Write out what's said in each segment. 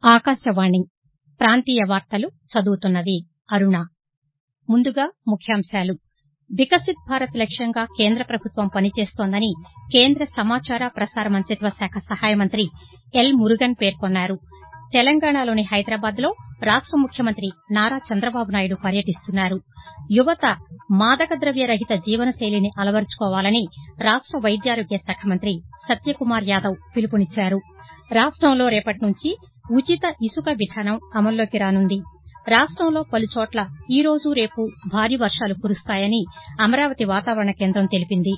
ఆకాశవాణి ప్రాంతీయ వార్తలు చదువుతున్నది అరుణ ముందుగా ముఖ్యాంశాలు వికసిత్ భారత్ లక్ష్యంగా కేంద్ర ప్రభుత్వం పనిచేస్తోందని కేంద్ర సమాచార ప్రసార మంతిత్వ శాఖ సహాయ మంత్రి ఎల్ మురుగన్ పేర్కొన్నారు తెలంగాణలోని హైదరాబాద్లో రాష్ట ముఖ్యమంత్రి నారా చంద్రబాబు నాయుడు పర్యటిస్తున్నారు యువత మాదక ద్రవ్య రహిత జీవనశైలిని అలవరుచుకోవాలని రాష్ట వైద్యారోగ్య శాఖ మంత్రి సత్యకుమార్ యాదవ్ పిలుపునిచ్చారు రాష్టంలో రేపటి నుంచి ఉచిత ఇసుక విధానం అమల్లోకి రానుంది రాష్టంలో పలుచోట్ల ఈ రోజు రేపు భారీ వర్షాలు కురుస్తాయని అమరావతి వాతావరణ కేంద్రం తెలిపింది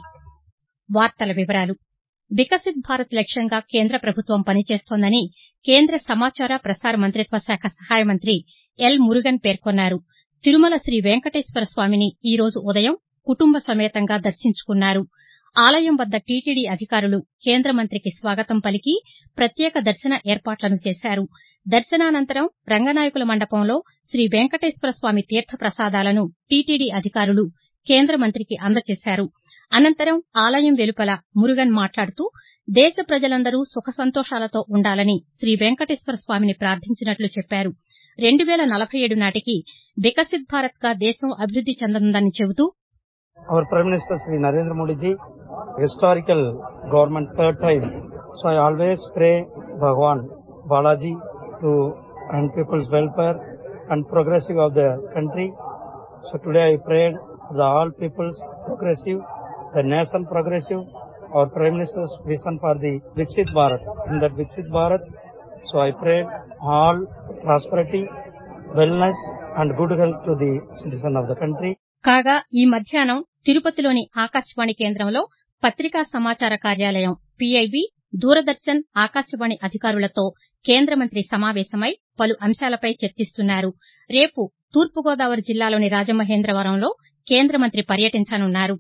వికసిత్ భారత్ లక్ష్యంగా కేంద్ర ప్రభుత్వం పనిచేస్తోందని కేంద్ర సమాచార ప్రసార మంతిత్వ శాఖ సహాయ మంత్రి ఎల్ మురుగన్ పేర్కొన్నారు తిరుమల శ్రీ వెంకటేశ్వర స్వామిని ఈ రోజు ఉదయం కుటుంబ సమేతంగా దర్శించుకున్నారు ఆలయం వద్ద టీటీడీ అధికారులు కేంద్ర మంత్రికి స్వాగతం పలికి ప్రత్యేక దర్శన ఏర్పాట్లను చేశారు దర్శనానంతరం రంగనాయకుల మండపంలో శ్రీ వెంకటేశ్వర స్వామి తీర్ద ప్రసాదాలను టీటీడీ అధికారులు కేంద్ర మంత్రికి అందజేశారు అనంతరం ఆలయం వెలుపల మురుగన్ మాట్లాడుతూ దేశ ప్రజలందరూ సుఖ సంతోషాలతో ఉండాలని శ్రీ వెంకటేశ్వర స్వామిని ప్రార్థించినట్లు చెప్పారు రెండు వేల నలభై ఏడు నాటికి వికసిత్ భారత్ గా దేశం అభివృద్ది చెందనుందని చెబుతూ Our Prime Minister Sri Narendra Modi ji, historical government third time. So I always pray Bhagwan Balaji to and people's welfare and progressive of the country. So today I prayed the all people's progressive, the nation progressive, our Prime Minister's vision for the Viksit Bharat. In that Viksit Bharat, so I prayed all prosperity, wellness and good health to the citizen of the country. కాగా ఈ మధ్యాహ్నం తిరుపతిలోని ఆకాశవాణి కేంద్రంలో పత్రికా సమాచార కార్యాలయం PIB Doordarshan Akashvani అధికారులతో కేంద్ర మంత్రి సమావేశమై పలు అంశాలపై చర్చిస్తున్నారు రేపు తూర్పుగోదావరి జిల్లాలోని రాజమహేంద్రవరంలో కేంద్ర మంత్రి పర్యటించనున్నారు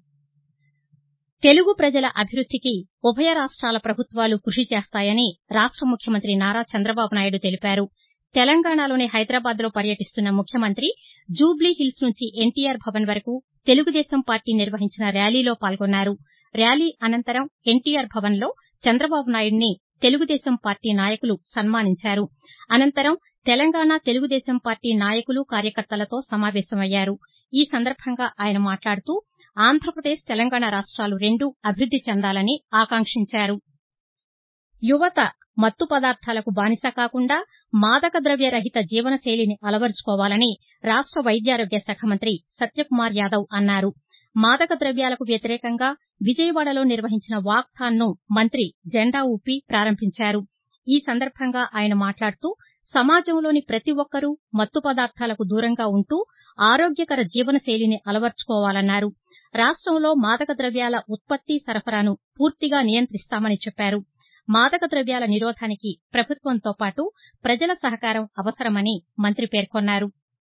తెలుగు ప్రజల అభివృద్దికి ఉభయ రాష్ట్రాల ప్రభుత్వాలు కృషి చేస్తాయని రాష్ట ముఖ్యమంత్రి నారా చంద్రబాబు నాయుడు తెలిపారు తెలంగాణలోని హైదరాబాద్లో పర్యటిస్తున్న ముఖ్యమంత్రి జూబ్లీహిల్స్ నుంచి ఎన్టీఆర్ భవన్ వరకు తెలుగుదేశం పార్టీ నిర్వహించిన ర్యాలీలో పాల్గొన్నారు ర్యాలీ అనంతరం ఎన్టీఆర్ భవన్లో చంద్రబాబు నాయుడిని తెలుగుదేశం పార్టీ నాయకులు సన్మానించారు అనంతరం తెలంగాణ తెలుగుదేశం పార్టీ నాయకులు కార్యకర్తలతో సమావేశమయ్యారు ఈ సందర్భంగా ఆయన మాట్లాడుతూ ఆంధ్రప్రదేశ్ తెలంగాణ రాష్ట్రాలు రెండూ అభివృద్ది చెందాలని ఆకాంక్షించారు యువత మత్తు పదార్థాలకు బానిస కాకుండా మాదక ద్రవ్య రహిత జీవనశైలిని అలవరుచుకోవాలని రాష్ట వైద్యారోగ్య శాఖ మంత్రి సత్యకుమార్ యాదవ్ అన్నారు మాదక ద్రవ్యాలకు వ్యతిరేకంగా విజయవాడలో నిర్వహించిన వాక్థాన్ను మంత్రి జెండా ఊపి ప్రారంభించారు ఈ సందర్భంగా ఆయన మాట్లాడుతూ సమాజంలోని ప్రతి ఒక్కరూ మత్తు పదార్థాలకు దూరంగా ఉంటూ ఆరోగ్యకర జీవనశైలిని అలవర్చుకోవాలన్నారు రాష్టంలో మాదక ద్రవ్యాల ఉత్పత్తి సరఫరాను పూర్తిగా నియంత్రిస్తామని చెప్పారు మాదక ద్రవ్యాల నిరోధానికి ప్రభుత్వంతో పాటు ప్రజల సహకారం అవసరమని మంత్రి పేర్కొన్నారు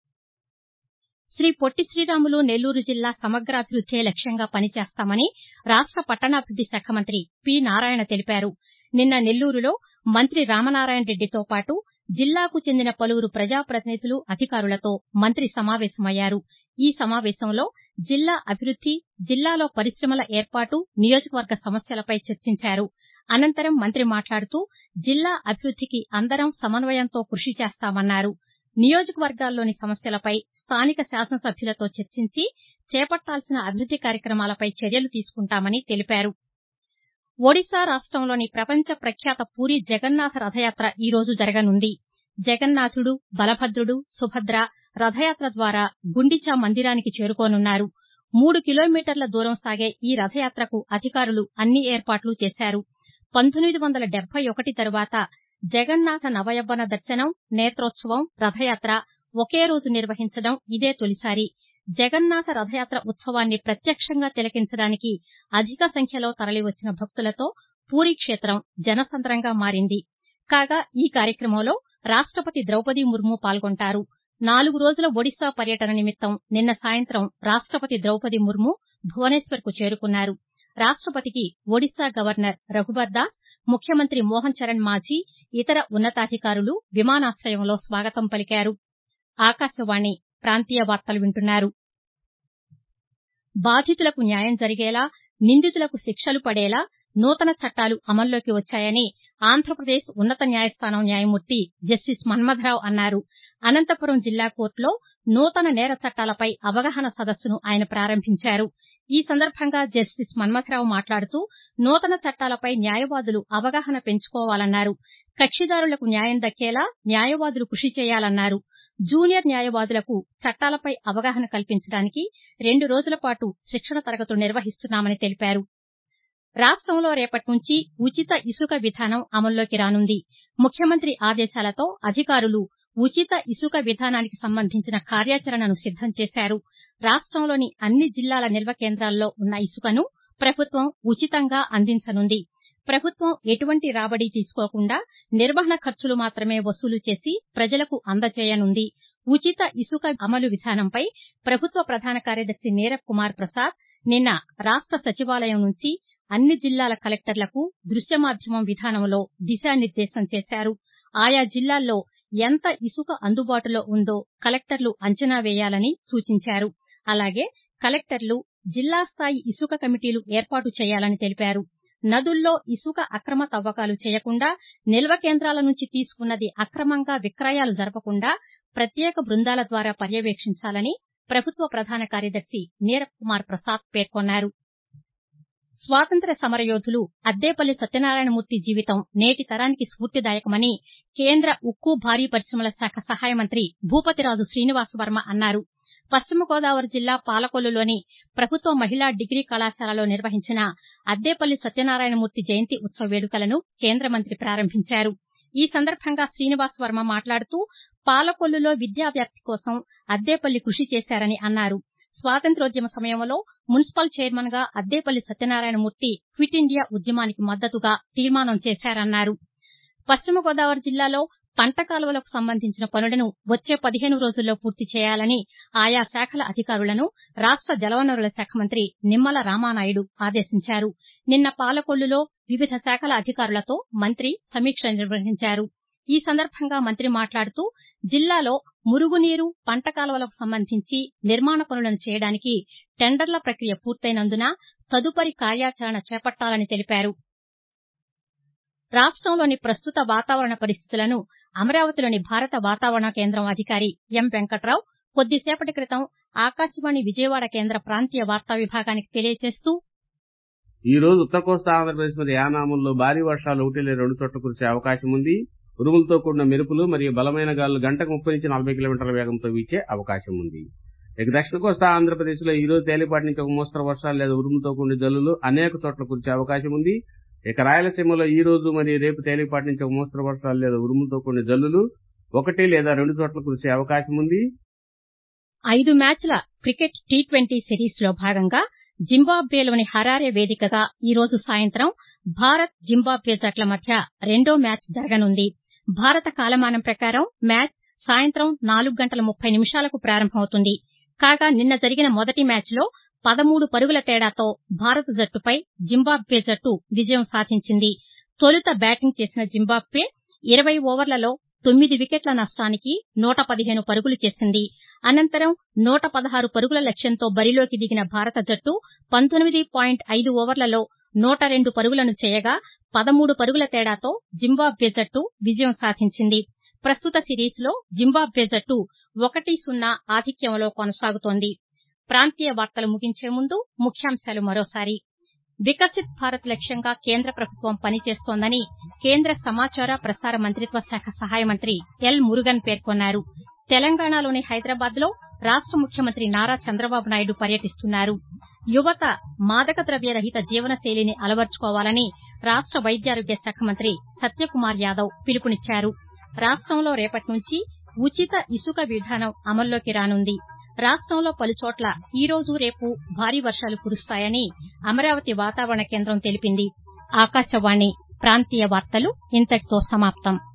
శ్రీ పొట్టి శ్రీరాములు నెల్లూరు జిల్లా సమగ్రాభివృద్దే లక్ష్యంగా పనిచేస్తామని రాష్ట పట్టణాభివృద్ది శాఖ మంత్రి పి నారాయణ తెలిపారు నిన్న నెల్లూరులో మంత్రి రామనారాయణ రెడ్డితో పాటు జిల్లాకు చెందిన పలువురు ప్రజాప్రతినిధులు అధికారులతో మంత్రి సమావేశమయ్యారు ఈ సమావేశంలో జిల్లా అభివృద్ది జిల్లాలో పరిశ్రమల ఏర్పాటు నియోజకవర్గ సమస్యలపై చర్చించారు అనంతరం మంత్రి మాట్లాడుతూ జిల్లా అభివృద్దికి అందరం సమన్వయంతో కృషి చేస్తామన్నారు నియోజకవర్గాల్లోని సమస్యలపై స్థానిక శాసనసభ్యులతో చర్చించి చేపట్టాల్సిన అభివృద్ది కార్యక్రమాలపై చర్యలు తీసుకుంటామని తెలిపారు ఒడిశా రాష్టంలోని ప్రపంచ ప్రఖ్యాత పూరి జగన్నాథ రథయాత్ర ఈ రోజు జరగనుంది జగన్నాథుడు బలభద్రుడు సుభద్ర రథయాత్ర ద్వారా గుండిచా మందిరానికి చేరుకోనున్నారు మూడు కిలోమీటర్ల దూరం సాగే ఈ రథయాత్రకు అధికారులు అన్ని ఏర్పాట్లు చేశారు పంతొమ్మిది వందల డెబ్బై ఒకటి తరువాత జగన్నాథ నవయవ్వన దర్శనం నేత్రోత్సవం రథయాత్ర ఒకే రోజు నిర్వహించడం ఇదే తొలిసారి జగన్నాథ రథయాత్ర ఉత్సవాన్ని ప్రత్యక్షంగా తిలకించడానికి అధిక సంఖ్యలో తరలివచ్చిన భక్తులతో పూరీ క్షేత్రం జనసంద్రంగా మారింది కాగా ఈ కార్యక్రమంలో రాష్టపతి ద్రౌపది ముర్ము పాల్గొంటారు నాలుగు రోజుల ఒడిశా పర్యటన నిమిత్తం నిన్న సాయంత్రం రాష్టపతి ద్రౌపది ముర్ము భువనేశ్వర్కు చేరుకున్నారు రాష్టపతికి ఒడిశా గవర్నర్ రఘుబర్ దాస్ ముఖ్యమంత్రి మోహన్ చరణ్ మాఝీ ఇతర ఉన్నతాధికారులు విమానాశయంలో స్వాగతం పలికారు ఆకాశవాణి ప్రాంతీయ వార్తలు వింటున్నారు బాధితులకు న్యాయం జరిగేలా నిందితులకు శిక్షలు పడేలా నూతన చట్టాలు అమల్లోకి వచ్చాయని ఆంధ్రప్రదేశ్ ఉన్నత న్యాయస్థానం న్యాయమూర్తి జస్టిస్ మన్మథరావు అన్నారు అనంతపురం జిల్లా కోర్టులో నూతన నేర చట్టాలపై అవగాహన సదస్సును ఆయన ప్రారంభించారు ఈ సందర్భంగా జస్టిస్ మన్మథరావు మాట్లాడుతూ నూతన చట్టాలపై న్యాయవాదులు అవగాహన పెంచుకోవాలన్నారు కక్షిదారులకు న్యాయం దక్కేలా న్యాయవాదులు కృషి చేయాలన్నారు జూనియర్ న్యాయవాదులకు చట్టాలపై అవగాహన కల్పించడానికి రెండు రోజుల పాటు శిక్షణ తరగతులు నిర్వహిస్తున్నామని తెలిపారు రాష్టంలో రేపటి నుంచి ఉచిత ఇసుక విధానం అమల్లోకి రానుంది ముఖ్యమంత్రి ఆదేశాలతో అధికారులు ఉచిత ఇసుక విధానానికి సంబంధించిన కార్యాచరణను సిద్దం చేశారు రాష్టంలోని అన్ని జిల్లాల నిల్వ కేంద్రాల్లో ఉన్న ఇసుకను ప్రభుత్వం ఉచితంగా అందించనుంది ప్రభుత్వం ఎటువంటి రాబడి తీసుకోకుండా నిర్వహణ ఖర్చులు మాత్రమే వసూలు చేసి ప్రజలకు అందజేయనుంది ఉచిత ఇసుక అమలు విధానంపై ప్రభుత్వ ప్రధాన కార్యదర్శి నీరబ్ కుమార్ ప్రసాద్ నిన్న రాష్ట సచివాలయం నుంచి అన్ని జిల్లాల కలెక్టర్లకు దృశ్య మాధ్యమం విధానంలో దిశానిర్దేశం చేశారు ఆయా జిల్లాల్లో ఎంత ఇసుక అందుబాటులో ఉందో కలెక్టర్లు అంచనా వేయాలని సూచించారు అలాగే కలెక్టర్లు జిల్లా స్థాయి ఇసుక కమిటీలు ఏర్పాటు చేయాలని తెలిపారు నదుల్లో ఇసుక అక్రమ తవ్వకాలు చేయకుండా నిల్వ కేంద్రాల నుంచి తీసుకున్నది అక్రమంగా విక్రయాలు జరపకుండా ప్రత్యేక బృందాల ద్వారా పర్యవేక్షించాలని ప్రభుత్వ ప్రధాన కార్యదర్శి నీరబ్ కుమార్ ప్రసాద్ పేర్కొన్నారు స్వాతంత్ర్య సమరయోధులు అద్దేపల్లి సత్యనారాయణమూర్తి జీవితం నేటి తరానికి స్ఫూర్తిదాయకమని కేంద్ర ఉక్కు భారీ పరిశ్రమల శాఖ సహాయ మంత్రి భూపతిరాజు శ్రీనివాసవర్మ అన్నారు పశ్చిమ గోదావరి జిల్లా పాలకొల్లులోని ప్రభుత్వ మహిళా డిగ్రీ కళాశాలలో నిర్వహించిన అద్దేపల్లి సత్యనారాయణమూర్తి జయంతి ఉత్సవ వేడుకలను కేంద్ర మంత్రి ప్రారంభించారు ఈ సందర్భంగా శ్రీనివాసవర్మ మాట్లాడుతూ పాలకొల్లులో విద్యా వ్యాప్తి కోసం అద్దేపల్లి కృషి చేశారని అన్నారు స్వాతంత్ర్యోద్యమ సమయంలో మున్సిపల్ చైర్మన్ గా అద్దేపల్లి సత్యనారాయణమూర్తి క్విట్ ఇండియా ఉద్యమానికి మద్దతుగా తీర్మానం చేశారన్నారు పశ్చిమ గోదావరి జిల్లాలో పంట కాలువలకు సంబంధించిన పనులను వచ్చే పదిహేను రోజుల్లో పూర్తి చేయాలని ఆయా శాఖల అధికారులను రాష్ట జలవనరుల శాఖ మంత్రి నిమ్మల రామానాయుడు ఆదేశించారు నిన్న పాలకొల్లులో వివిధ శాఖల అధికారులతో మంత్రి సమీక్ష నిర్వహించారు ఈ సందర్భంగా మంత్రి మాట్లాడుతూ జిల్లాలో మురుగునీరు పంట కాలువలకు సంబంధించి నిర్మాణ పనులను చేయడానికి టెండర్ల ప్రక్రియ పూర్తయినందున తదుపరి కార్యాచరణ చేపట్టాలని తెలిపారు రాష్టంలోని ప్రస్తుత వాతావరణ పరిస్థితులను అమరావతిలోని భారత వాతావరణ కేంద్రం అధికారి ఎం వెంకట్రావు కొద్దిసేపటి క్రితం ఆకాశవాణి విజయవాడ కేంద్ర ప్రాంతీయ వార్తా విభాగానికి తెలియజేస్తూ ఈ రోజు ఉత్తర కోస్తా ఆంధ్రప్రదేశ్ మరియు యానాముల్లో భారీ వర్షాలు ఒకటి లేదా రెండు చోట్ల కురిసే అవకాశం ఉంది ఉరుములతో కూడిన మెరుపులు మరియు బలమైన గాలులు గంటకు ముప్పై నుంచి నలభై కిలోమీటర్ల వేగంతో వీచే అవకాశం ఉంది ఇక దక్షిణ కోస్తా ఆంధ్రప్రదేశ్ లో ఈ రోజు తేలిపాటి నుంచి ఒక మోస్తరు వర్షాలు లేదా ఉరుముతో కూడిన జల్లులు అనేక చోట్ల కురిసే అవకాశం ఉంది ఇక రాయలసీమలో ఈ రోజు మరియు రేపు తేలిపాటి నుంచి ఒక మోస్తరు వర్షాలు లేదా ఉరుముతో కూడిన జల్లులు ఒకటి లేదా రెండు చోట్ల కురిసే అవకాశం ఉంది ఐదు మ్యాచ్ల క్రికెట్ టీ ట్వంటీ సిరీస్లో భాగంగా జింబాబ్వేలోని హరారే వేదికగా ఈ రోజు సాయంత్రం భారత్ జింబాబ్వే జట్ల మధ్య రెండో మ్యాచ్ జరగనుంది భారత కాలమానం ప్రకారం మ్యాచ్ సాయంత్రం నాలుగు గంటల ముప్పై నిమిషాలకు ప్రారంభమవుతుంది కాగా నిన్న జరిగిన మొదటి మ్యాచ్లో పదమూడు పరుగుల తేడాతో భారత జట్టుపై జింబాబ్వే జట్టు విజయం సాధించింది తొలుత బ్యాటింగ్ చేసిన జింబాబ్వే ఇరవై ఓవర్లలో తొమ్మిది వికెట్ల నష్టానికి నూట పదిహేను పరుగులు చేసింది అనంతరం నూట పదహారు పరుగుల లక్ష్యంతో బరిలోకి దిగిన భారత జట్టు పంతొమ్మిది పాయింట్ ఐదు ఓవర్లలో నూట రెండు పరుగులను చేయగా పదమూడు పరుగుల తేడాతో జింబాబ్వే జట్టు విజయం సాధించింది ప్రస్తుత సిరీస్లో జింబాబ్వే జట్టు ఒకటి సున్నా ఆధిక్యంలో కొనసాగుతోంది ప్రాంతీయ వార్తలు ముగించే ముందు ముఖ్యాంశాలు మరోసారి వికసిత్ భారత్ లక్ష్యంగా కేంద్ర ప్రభుత్వం పనిచేస్తోందని కేంద్ర సమాచార ప్రసార మంత్రిత్వ శాఖ సహాయ మంత్రి ఎల్ మురుగన్ పేర్కొన్నారు తెలంగాణలోని హైదరాబాద్ లో రాష్ట ముఖ్యమంత్రి నారా చంద్రబాబు నాయుడు పర్యటిస్తున్నారు యువత మాదక ద్రవ్య రహిత జీవనశైలిని అలవర్చుకోవాలని రాష్ట వైద్యారోగ్య శాఖ మంత్రి సత్యకుమార్ యాదవ్ పిలుపునిచ్చారు రాష్టంలో రేపటి నుంచి ఉచిత ఇసుక విధానం అమల్లోకి రానుంది రాష్టంలో పలుచోట్ల ఈ రోజు రేపు భారీ వర్షాలు కురుస్తాయని అమరావతి వాతావరణ కేంద్రం తెలిపింది ఆకాశవాణి ప్రాంతీయ వార్తలు ఇంతటితో సమాప్తం